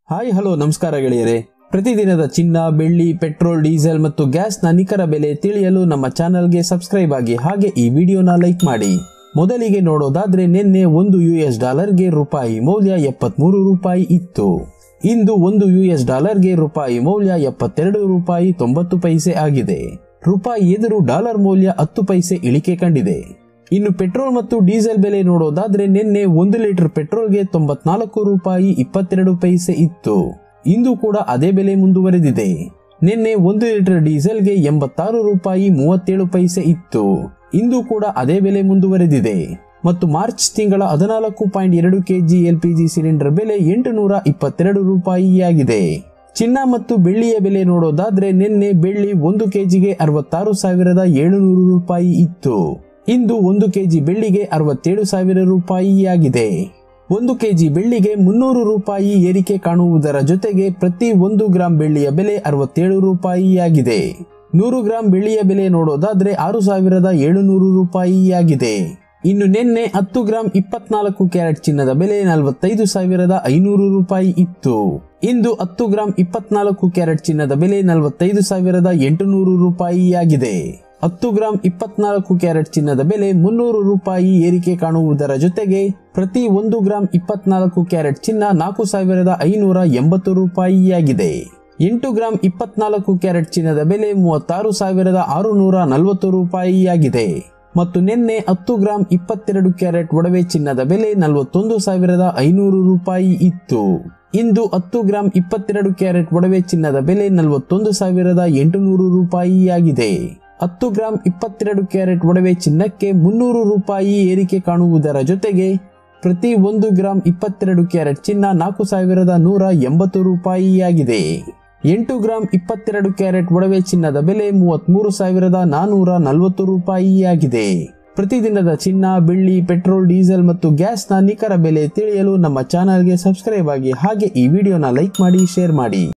hi hello ನಮಸ್ಕಾರ ಗೆಳೆಯರೆ ಪ್ರತಿದಿನದ ಚಿನ್ನ ಬೆಳ್ಳಿ ಪೆಟ್ರೋಲ್ ಡೀಸೆಲ್ ಮತ್ತು ಗ್ಯಾಸ್ನ ನಿಖರ ಬೆಲೆ ತಿಳಿಯಲು ನಮ್ಮ ಚಾನಲ್ಗೆ ಸಬ್ಸ್ಕ್ರೈಬ್ ಆಗಿ ಹಾಗೆ ಈ ವಿಡಿಯೋನ ಲೈಕ್ ಮಾಡಿ ಮೊದಲಿಗೆ ನೋಡೋದಾದ್ರೆ ನಿನ್ನೆ ಒಂದು ಯು ಎಸ್ ಡಾಲರ್ಗೆ ರೂಪಾಯಿ ಮೌಲ್ಯ ಎಪ್ಪತ್ಮೂರು ರೂಪಾಯಿ ಇತ್ತು ಇಂದು ಒಂದು ಯು ಎಸ್ ಡಾಲರ್ಗೆ ರೂಪಾಯಿ ಮೌಲ್ಯ ಎಪ್ಪತ್ತೆರಡು ರೂಪಾಯಿ ತೊಂಬತ್ತು ಪೈಸೆ ಆಗಿದೆ ರೂಪಾಯಿ ಎದುರು ಡಾಲರ್ ಮೌಲ್ಯ ಹತ್ತು ಪೈಸೆ ಇಳಿಕೆ ಕಂಡಿದೆ ಇನ್ನು ಪೆಟ್ರೋಲ್ ಮತ್ತು ಡೀಸೆಲ್ ಬೆಲೆ ನೋಡೋದಾದ್ರೆ ನಿನ್ನೆ ಒಂದು ಲೀಟರ್ ಪೆಟ್ರೋಲ್ಗೆ ತೊಂಬತ್ನಾಲ್ಕು ರೂಪಾಯಿ ಇಪ್ಪತ್ತೆರಡು ಪೈಸೆ ಇತ್ತು ಇಂದು ಕೂಡ ಅದೇ ಬೆಲೆ ಮುಂದುವರೆದಿದೆ ನಿನ್ನೆ ಒಂದು ಲೀಟರ್ ಡೀಸೆಲ್ಗೆ ಎಂಬತ್ತಾರು ರೂಪಾಯಿ ಮೂವತ್ತೇಳು ಪೈಸೆ ಇತ್ತು ಇಂದು ಕೂಡ ಅದೇ ಬೆಲೆ ಮುಂದುವರೆದಿದೆ ಮತ್ತು ಮಾರ್ಚ್ ತಿಂಗಳ ಹದಿನಾಲ್ಕು ಪಾಯಿಂಟ್ ಎರಡು ಕೆಜಿ ಎಲ್ಪಿಜಿ ಸಿಲಿಂಡರ್ ಬೆಲೆ ಎಂಟು ನೂರ ಇಪ್ಪತ್ತೆರಡು ರೂಪಾಯಿಯಾಗಿದೆ ಚಿನ್ನ ಮತ್ತು ಬೆಳ್ಳಿಯ ಬೆಲೆ ನೋಡೋದಾದ್ರೆ ನಿನ್ನೆ ಬೆಳ್ಳಿ ಒಂದು ಕೆಜಿಗೆ ಅರವತ್ತಾರು ಸಾವಿರದ ಏಳುನೂರು ರೂಪಾಯಿ ಇತ್ತು ಇಂದು ಒಂದು ಕೆಜಿ ಬೆಳ್ಳಿಗೆ ಅರವತ್ತೇಳು ಸಾವಿರ ರೂಪಾಯಿಯಾಗಿದೆ ಒಂದು ಕೆಜಿ ಬೆಳ್ಳಿಗೆ ಮುನ್ನೂರು ರೂಪಾಯಿ ಏರಿಕೆ ಕಾಣುವುದರ ಜೊತೆಗೆ ಪ್ರತಿ ಒಂದು ಗ್ರಾಂ ಬೆಳ್ಳಿಯ ಬೆಲೆ ಅರವತ್ತೇಳು ರೂಪಾಯಿಯಾಗಿದೆ ನೂರು ಗ್ರಾಂ ಬೆಳ್ಳಿಯ ಬೆಲೆ ನೋಡೋದಾದ್ರೆ ಆರು ಸಾವಿರದ ಏಳುನೂರು ರೂಪಾಯಿಯಾಗಿದೆ ಇನ್ನು ನಿನ್ನೆ ಹತ್ತು ಗ್ರಾಂ ಇಪ್ಪತ್ನಾಲ್ಕು ಕ್ಯಾರೆಟ್ ಚಿನ್ನದ ಬೆಲೆ ನಲವತ್ತೈದು ಸಾವಿರದ ಐನೂರು ರೂಪಾಯಿ ಇತ್ತು ಇಂದು ಹತ್ತು ಗ್ರಾಂ ಇಪ್ಪತ್ನಾಲ್ಕು ಕ್ಯಾರೆಟ್ ಚಿನ್ನದ ಬೆಲೆ ನಲವತ್ತೈದು ಸಾವಿರದ ಎಂಟುನೂರು ರೂಪಾಯಿಯಾಗಿದೆ ಹತ್ತು ಗ್ರಾಂ ಇಪ್ಪತ್ನಾಲ್ಕು ಕ್ಯಾರೆಟ್ ಚಿನ್ನದ ಬೆಲೆ ಮುನ್ನೂರು ರೂಪಾಯಿ ಏರಿಕೆ ಕಾಣುವುದರ ಜೊತೆಗೆ ಪ್ರತಿ ಒಂದು ಗ್ರಾಂ ಇಪ್ಪತ್ನಾಲ್ಕು ಕ್ಯಾರೆಟ್ ಚಿನ್ನ ನಾಲ್ಕು ಸಾವಿರದ ಐನೂರ ಎಂಬತ್ತು ರೂಪಾಯಿಯಾಗಿದೆ ಎಂಟು ಗ್ರಾಂ ಇಪ್ಪತ್ನಾಲ್ಕು ಕ್ಯಾರೆಟ್ ಚಿನ್ನದ ಬೆಲೆ ಮೂವತ್ತಾರು ಸಾವಿರದ ಆರುನೂರ ನಲವತ್ತು ರೂಪಾಯಿಯಾಗಿದೆ ಮತ್ತು ನಿನ್ನೆ ಹತ್ತು ಗ್ರಾಂ ಇಪ್ಪತ್ತೆರಡು ಕ್ಯಾರೆಟ್ ಒಡವೆ ಚಿನ್ನದ ಬೆಲೆ ನಲವತ್ತೊಂದು ಸಾವಿರದ ಐನೂರು ರೂಪಾಯಿ ಇತ್ತು ಇಂದು ಹತ್ತು ಗ್ರಾಂ ಇಪ್ಪತ್ತೆರಡು ಕ್ಯಾರೆಟ್ ಒಡವೆ ಚಿನ್ನದ ಬೆಲೆ ನಲವತ್ತೊಂದು ಸಾವಿರದ ಎಂಟುನೂರು ರೂಪಾಯಿಯಾಗಿದೆ ಹತ್ತು ಗ್ರಾಂ ಇಪ್ಪತ್ತೆರಡು ಕ್ಯಾರೆಟ್ ಒಡವೆ ಚಿನ್ನಕ್ಕೆ ಮುನ್ನೂರು ರೂಪಾಯಿ ಏರಿಕೆ ಕಾಣುವುದರ ಜೊತೆಗೆ ಪ್ರತಿ ಒಂದು ಗ್ರಾಂ ಇಪ್ಪತ್ತೆರಡು ಕ್ಯಾರೆಟ್ ಚಿನ್ನ ನಾಲ್ಕು ಸಾವಿರದ ನೂರ ಎಂಬತ್ತು ರೂಪಾಯಿಯಾಗಿದೆ ಎಂಟು ಗ್ರಾಂ ಇಪ್ಪತ್ತೆರಡು ಕ್ಯಾರೆಟ್ ಒಡವೆ ಚಿನ್ನದ ಬೆಲೆ ಮೂವತ್ಮೂರು ಸಾವಿರದ ನಾನೂರ ನಲವತ್ತು ರೂಪಾಯಿಯಾಗಿದೆ ಪ್ರತಿದಿನದ ಚಿನ್ನ ಬೆಳ್ಳಿ ಪೆಟ್ರೋಲ್ ಡೀಸೆಲ್ ಮತ್ತು ಗ್ಯಾಸ್ನ ನಿಖರ ಬೆಲೆ ತಿಳಿಯಲು ನಮ್ಮ ಚಾನಲ್ಗೆ ಸಬ್ಸ್ಕ್ರೈಬ್ ಆಗಿ ಹಾಗೆ ಈ ವಿಡಿಯೋನ ಲೈಕ್ ಮಾಡಿ ಶೇರ್ ಮಾಡಿ